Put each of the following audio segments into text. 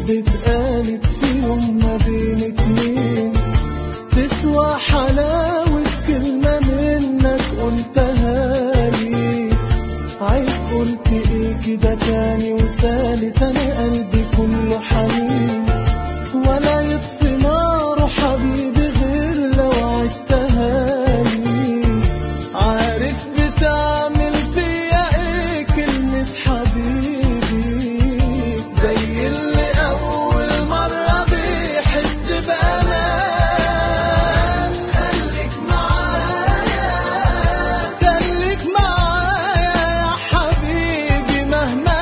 كدبة اتقالت في يوم ما بين اتنين تسوى حلاوة كلمة منك قلتها لي عيب قلت ايه كده تاني وتالت انا قلبي كله حنين ولا يطفي ناره حبيبي غير لو عدتها لي عارف بتعمل فيا ايه كلمة حبيبي زي اللي اول مرة بيحس بامان خليك معايا خليك معايا يا حبيبي مهما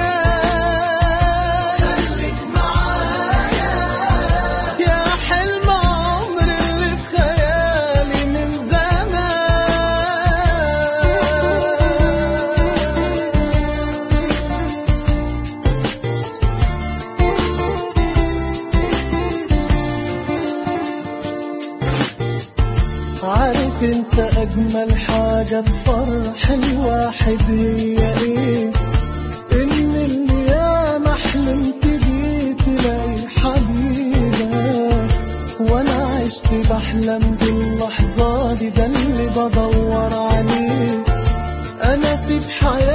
كان خليك معايا يا حلم عمري اللي في خيالي من زمان عارف انت اجمل حاجة بفرح الواحد هي ايه ان اللي ياما حلمت بيه تلاقي حبيبك وانا عشت بحلم باللحظة دي ده اللي بدور عليه انا سيب حياتي